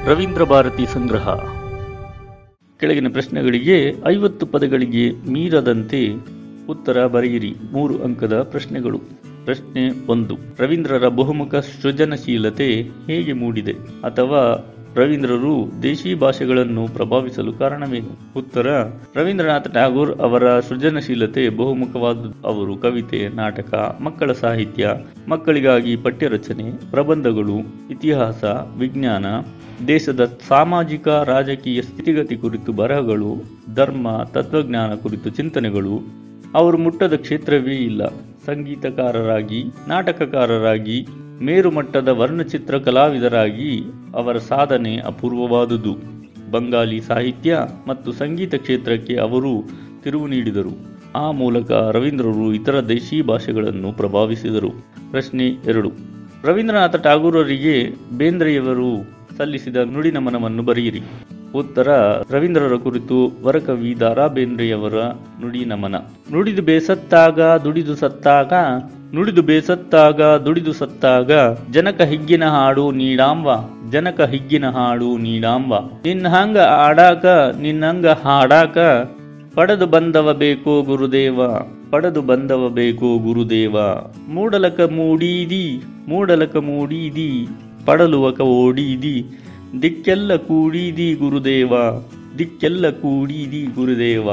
ರವೀಂದ್ರ ಭಾರತಿ ಸಂಗ್ರಹ ಕೆಳಗಿನ ಪ್ರಶ್ನೆಗಳಿಗೆ ಐವತ್ತು ಪದಗಳಿಗೆ ಮೀರದಂತೆ ಉತ್ತರ ಬರೆಯಿರಿ ಮೂರು ಅಂಕದ ಪ್ರಶ್ನೆಗಳು ಪ್ರಶ್ನೆ ಒಂದು ರವೀಂದ್ರರ ಬಹುಮುಖ ಸೃಜನಶೀಲತೆ ಹೇಗೆ ಮೂಡಿದೆ ಅಥವಾ ರವೀಂದ್ರರು ದೇಶಿ ಭಾಷೆಗಳನ್ನು ಪ್ರಭಾವಿಸಲು ಕಾರಣವೇನು ಉತ್ತರ ರವೀಂದ್ರನಾಥ ಟ್ಯಾಗೋರ್ ಅವರ ಸೃಜನಶೀಲತೆ ಬಹುಮುಖವಾದ ಅವರು ಕವಿತೆ ನಾಟಕ ಮಕ್ಕಳ ಸಾಹಿತ್ಯ ಮಕ್ಕಳಿಗಾಗಿ ಪಠ್ಯರಚನೆ ಪ್ರಬಂಧಗಳು ಇತಿಹಾಸ ವಿಜ್ಞಾನ ದೇಶದ ಸಾಮಾಜಿಕ ರಾಜಕೀಯ ಸ್ಥಿತಿಗತಿ ಕುರಿತು ಬರಹಗಳು ಧರ್ಮ ತತ್ವಜ್ಞಾನ ಕುರಿತು ಚಿಂತನೆಗಳು ಅವರು ಮುಟ್ಟದ ಕ್ಷೇತ್ರವೇ ಇಲ್ಲ ಸಂಗೀತಕಾರರಾಗಿ ನಾಟಕಕಾರರಾಗಿ ಮೇರುಮಟ್ಟದ ವರ್ಣಚಿತ್ರ ಕಲಾವಿದರಾಗಿ ಅವರ ಸಾಧನೆ ಅಪೂರ್ವವಾದುದು ಬಂಗಾಲಿ ಸಾಹಿತ್ಯ ಮತ್ತು ಸಂಗೀತ ಕ್ಷೇತ್ರಕ್ಕೆ ಅವರು ತಿರುವು ನೀಡಿದರು ಆ ಮೂಲಕ ರವೀಂದ್ರರು ಇತರ ದೇಶಿ ಭಾಷೆಗಳನ್ನು ಪ್ರಭಾವಿಸಿದರು ಪ್ರಶ್ನೆ ಎರಡು ರವೀಂದ್ರನಾಥ ಟಾಗೂರರಿಗೆ ಬೇಂದ್ರೆಯವರು ಸಲ್ಲಿಸಿದ ನುಡಿ ನಮನವನ್ನು ಬರೆಯಿರಿ ಉತ್ತರ ರವೀಂದ್ರರ ಕುರಿತು ವರಕವಿ ದಾರಾ ಬೇಂದ್ರೆಯವರ ನುಡಿ ನಮನ ನುಡಿದು ಬೇಸತ್ತಾಗ ದುಡಿದು ಸತ್ತಾಗ ನುಡಿದು ಬೇಸತ್ತಾಗ ದುಡಿದು ಸತ್ತಾಗ ಜನಕ ಹಿಗ್ಗಿನ ಹಾಡು ನೀಡಾಂಬ ಜನಕ ಹಿಗ್ಗಿನ ಹಾಡು ನೀಡಾಂಬ ನಿನ್ನ ಹಂಗ ಆಡಾಕ ನಿನ್ನಂಗ ಹಾಡಾಕ ಪಡೆದು ಬಂದವ ಬೇಕೋ ಗುರುದೇವ ಪಡೆದು ಬಂದವ ಬೇಕೋ ಗುರುದೇವ ಮೂಡಲಕ ಮೂಡೀದಿ ಮೂಡಲಕ ಮೂಡೀದಿ ಪಡಲುವಕ ಓಡೀದಿ ದಿಕ್ಕೆಲ್ಲ ಕೂಡೀದಿ ಗುರುದೇವ ದಿಕ್ಕೆಲ್ಲ ಕೂಡೀದಿ ಗುರುದೇವ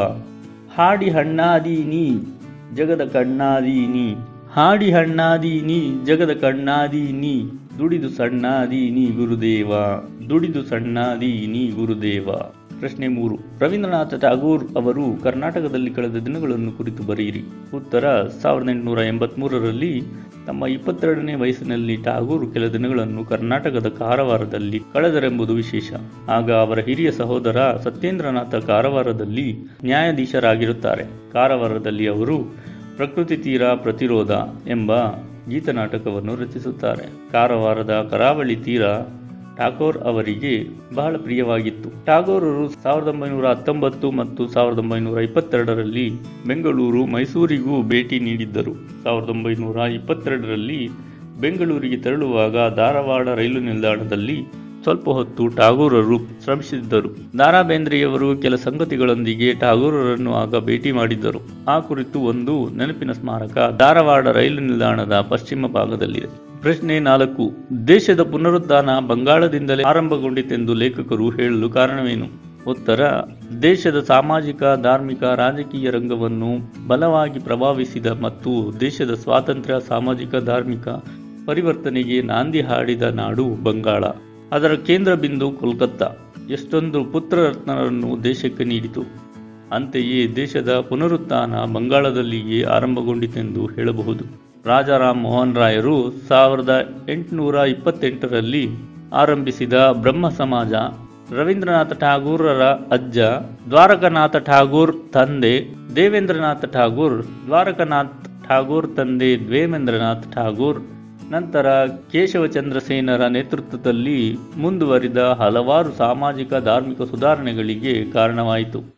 ಹಾಡಿ ಹಣ್ಣಾದೀನಿ ಜಗದ ಕಣ್ಣಾದೀನಿ ಹಾಡಿ ಹಣ್ಣಾದೀನಿ ಜಗದ ಕಣ್ಣಾದೀನಿ ದುಡಿದು ಸಣ್ಣಾದೀನಿ ಗುರುದೇವ ದುಡಿದು ಸಣ್ಣಾದೀನಿ ಗುರುದೇವ ಪ್ರಶ್ನೆ ಮೂರು ರವೀಂದ್ರನಾಥ ಟಾಗೂರ್ ಅವರು ಕರ್ನಾಟಕದಲ್ಲಿ ಕಳೆದ ದಿನಗಳನ್ನು ಕುರಿತು ಬರೆಯಿರಿ ಉತ್ತರ ಸಾವಿರದ ಎಂಟುನೂರ ಎಂಬತ್ಮೂರರಲ್ಲಿ ತಮ್ಮ ಇಪ್ಪತ್ತೆರಡನೇ ವಯಸ್ಸಿನಲ್ಲಿ ಟಾಗೂರ್ ಕೆಲ ದಿನಗಳನ್ನು ಕರ್ನಾಟಕದ ಕಾರವಾರದಲ್ಲಿ ಕಳೆದರೆಂಬುದು ವಿಶೇಷ ಆಗ ಅವರ ಹಿರಿಯ ಸಹೋದರ ಸತ್ಯೇಂದ್ರನಾಥ ಕಾರವಾರದಲ್ಲಿ ನ್ಯಾಯಾಧೀಶರಾಗಿರುತ್ತಾರೆ ಕಾರವಾರದಲ್ಲಿ ಅವರು ಪ್ರಕೃತಿ ತೀರ ಪ್ರತಿರೋಧ ಎಂಬ ಗೀತನಾಟಕವನ್ನು ರಚಿಸುತ್ತಾರೆ ಕಾರವಾರದ ಕರಾವಳಿ ತೀರ ಟಾಗೋರ್ ಅವರಿಗೆ ಬಹಳ ಪ್ರಿಯವಾಗಿತ್ತು ಟಾಗೋರರು ಸಾವಿರದ ಒಂಬೈನೂರ ಹತ್ತೊಂಬತ್ತು ಮತ್ತು ಸಾವಿರದ ಒಂಬೈನೂರ ಇಪ್ಪತ್ತೆರಡರಲ್ಲಿ ಬೆಂಗಳೂರು ಮೈಸೂರಿಗೂ ಭೇಟಿ ನೀಡಿದ್ದರು ಸಾವಿರದ ಒಂಬೈನೂರ ಇಪ್ಪತ್ತೆರಡರಲ್ಲಿ ಬೆಂಗಳೂರಿಗೆ ತೆರಳುವಾಗ ಧಾರವಾಡ ರೈಲು ನಿಲ್ದಾಣದಲ್ಲಿ ಸ್ವಲ್ಪ ಹೊತ್ತು ಟಾಗೂರರು ಶ್ರಮಿಸಿದ್ದರು ದಾರಾ ಬೇಂದ್ರೆಯವರು ಕೆಲ ಸಂಗತಿಗಳೊಂದಿಗೆ ಟಾಗೂರರನ್ನು ಆಗ ಭೇಟಿ ಮಾಡಿದ್ದರು ಆ ಕುರಿತು ಒಂದು ನೆನಪಿನ ಸ್ಮಾರಕ ಧಾರವಾಡ ರೈಲು ನಿಲ್ದಾಣದ ಪಶ್ಚಿಮ ಭಾಗದಲ್ಲಿದೆ ಪ್ರಶ್ನೆ ನಾಲ್ಕು ದೇಶದ ಪುನರುತ್ಥಾನ ಬಂಗಾಳದಿಂದಲೇ ಆರಂಭಗೊಂಡಿತೆಂದು ಲೇಖಕರು ಹೇಳಲು ಕಾರಣವೇನು ಉತ್ತರ ದೇಶದ ಸಾಮಾಜಿಕ ಧಾರ್ಮಿಕ ರಾಜಕೀಯ ರಂಗವನ್ನು ಬಲವಾಗಿ ಪ್ರಭಾವಿಸಿದ ಮತ್ತು ದೇಶದ ಸ್ವಾತಂತ್ರ್ಯ ಸಾಮಾಜಿಕ ಧಾರ್ಮಿಕ ಪರಿವರ್ತನೆಗೆ ನಾಂದಿ ಹಾಡಿದ ನಾಡು ಬಂಗಾಳ ಅದರ ಕೇಂದ್ರ ಬಿಂದು ಕೋಲ್ಕತ್ತಾ ಎಷ್ಟೊಂದು ಪುತ್ರರತ್ನರನ್ನು ದೇಶಕ್ಕೆ ನೀಡಿತು ಅಂತೆಯೇ ದೇಶದ ಪುನರುತ್ಥಾನ ಬಂಗಾಳದಲ್ಲಿಯೇ ಆರಂಭಗೊಂಡಿತೆಂದು ಹೇಳಬಹುದು ರಾಜಾರಾಮ್ ಮೋಹನ್ ರಾಯರು ಸಾವಿರದ ಎಂಟುನೂರ ಇಪ್ಪತ್ತೆಂಟರಲ್ಲಿ ಆರಂಭಿಸಿದ ಬ್ರಹ್ಮ ಸಮಾಜ ರವೀಂದ್ರನಾಥ ಠಾಗೂರರ ಅಜ್ಜ ದ್ವಾರಕನಾಥ ಠಾಗೂರ್ ತಂದೆ ದೇವೇಂದ್ರನಾಥ ಠಾಗೂರ್ ದ್ವಾರಕನಾಥ್ ಠಾಗೂರ್ ತಂದೆ ದ್ವೇಮೇಂದ್ರನಾಥ್ ಠಾಗೂರ್ ನಂತರ ಕೇಶವಚಂದ್ರ ಸೇನರ ನೇತೃತ್ವದಲ್ಲಿ ಮುಂದುವರಿದ ಹಲವಾರು ಸಾಮಾಜಿಕ ಧಾರ್ಮಿಕ ಸುಧಾರಣೆಗಳಿಗೆ ಕಾರಣವಾಯಿತು